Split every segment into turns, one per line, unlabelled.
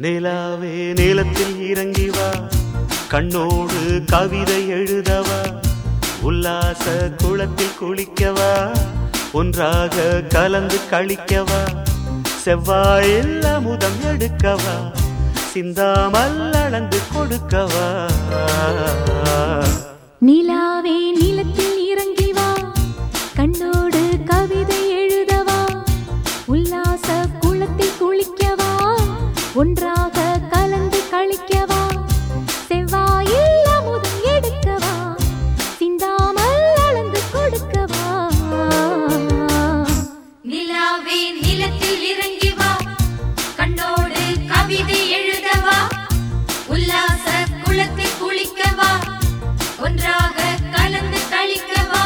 நிலாவே நீளத்தில் இறங்கி வா கண்ணோடு கவிதை எழுதவா உல்லாச குளத்தில் குளிக்கவா ஒன்றாக கலந்து கழிக்கவா செவ்வாயில் அமுதம் எடுக்கவா சிந்தாமல் அளந்து கொடுக்கவா
நிலாவே நிலத்தில் இறங்கி வா கண்ணோடு கவிதை எழுதவா உல்லாச குளத்தில் குளிக்கவா ஒன்றாக கலந்து கழிக்கவா செவ்வாயில் அமுதம் எடுக்கவா சிந்தாமல் அளந்து கொடுக்கவா
நிலாவே நிலத்தில் இறங்கி வா கண்ணோடு கவிதை எழுதவா உல்லாச குளத்தில் குளிக்கவா ஒன்றாக கலந்து கழிக்கவா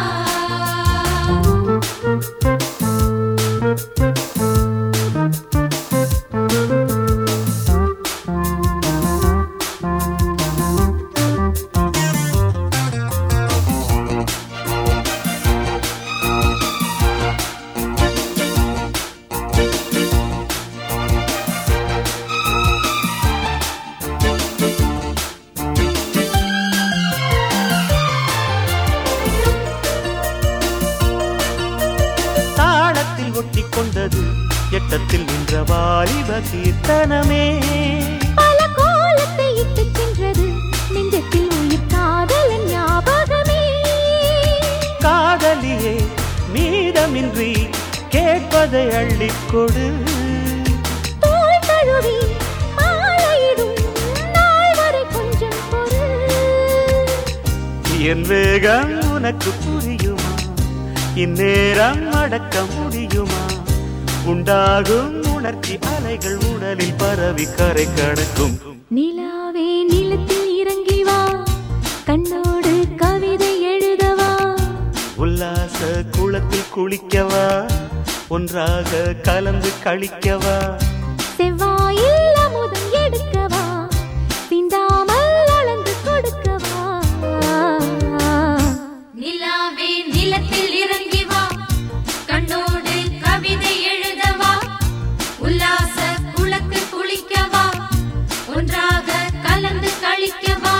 தாளத்தில் ஒட்டி கொண்டது எட்டத்தில் நின்ற வாலிப கீர்த்தனமே
பல கோலத்தை இட்டுச் சென்றது நெஞ்சத்தில் உயிர் காதலன் ஞாபகமே
காதலியே மீதமின்றி கேட்பதை அள்ளிக் கொடு
தோள் தழுவி மாலையிடும் நாள் வரை கொஞ்சம் பொறு
என் வேகம் உனக்கு புரியுமா இந்நேரம் அடக்க முடியுமா உண்டாகும் உணர்ச்சி அலைகள் உடலில் பரவி கரை கடக்கும்
நிலாவே நிலத்தில் இறங்கி வா கண்ணோடு கவிதை எழுதவா
உல்லாச குளத்தில் குளிக்கவா ஒன்றாக கலந்து கழிக்கவா
செவ்வாயில் அமுதம் எடுக்கவா சிந்தாமல் அளந்து கொடுக்கவா
நிலாவே நிலத்தில் இறங்கி வா கண்ணோடு கவிதை எழுதவா உல்லாச குளத்தில் குளிக்கவா ஒன்றாக கலந்து கழிக்கவா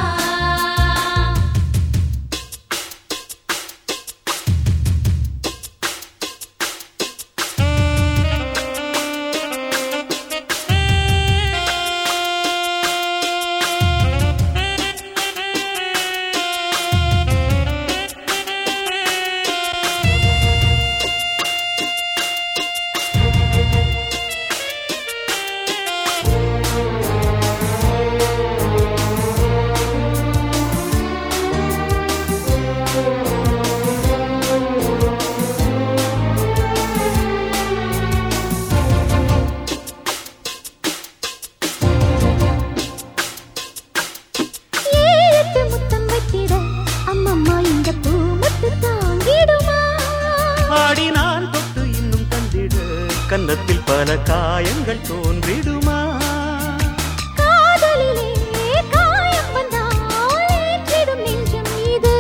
ஏழெட்டு முத்தம் வைத்திட அம்மம்மா இந்த பூ முத்து தாங்கிடுமா
ஆடி நான் தொட்டு இன்னும் தந்திட கன்னத்தில் பல காயங்கள் தோன்றிடுமா
காதலிலே காயம் வந்தால் ஏற்றிடும் நெஞ்சம் இது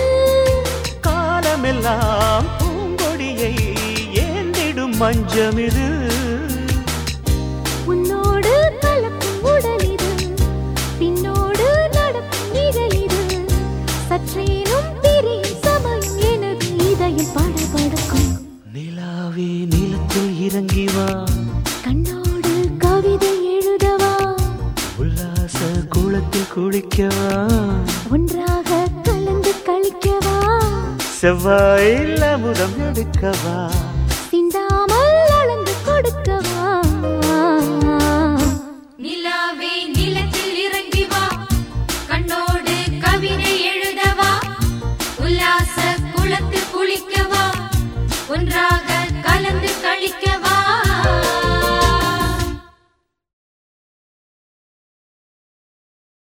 காலமெல்லாம் பூங்கொடியை ஏந்திடும் மஞ்சமிது
உன்னோடு கலக்கும் உடல் இது பின்னோடு நடக்கும் நிழல் இது சற்றேனும் பிரியும் சமயம் எனது இதயம் படபடக்கும்
நிலாவே நிலத்தில் இறங்கி வா
கண்ணோடு கவிதை எழுதவா
உல்லாச குளத்தில் குளிக்கவா
ஒன்றாக கலந்து கழிக்கவா
செவ்வாயில் அமுதம் எடுக்கவா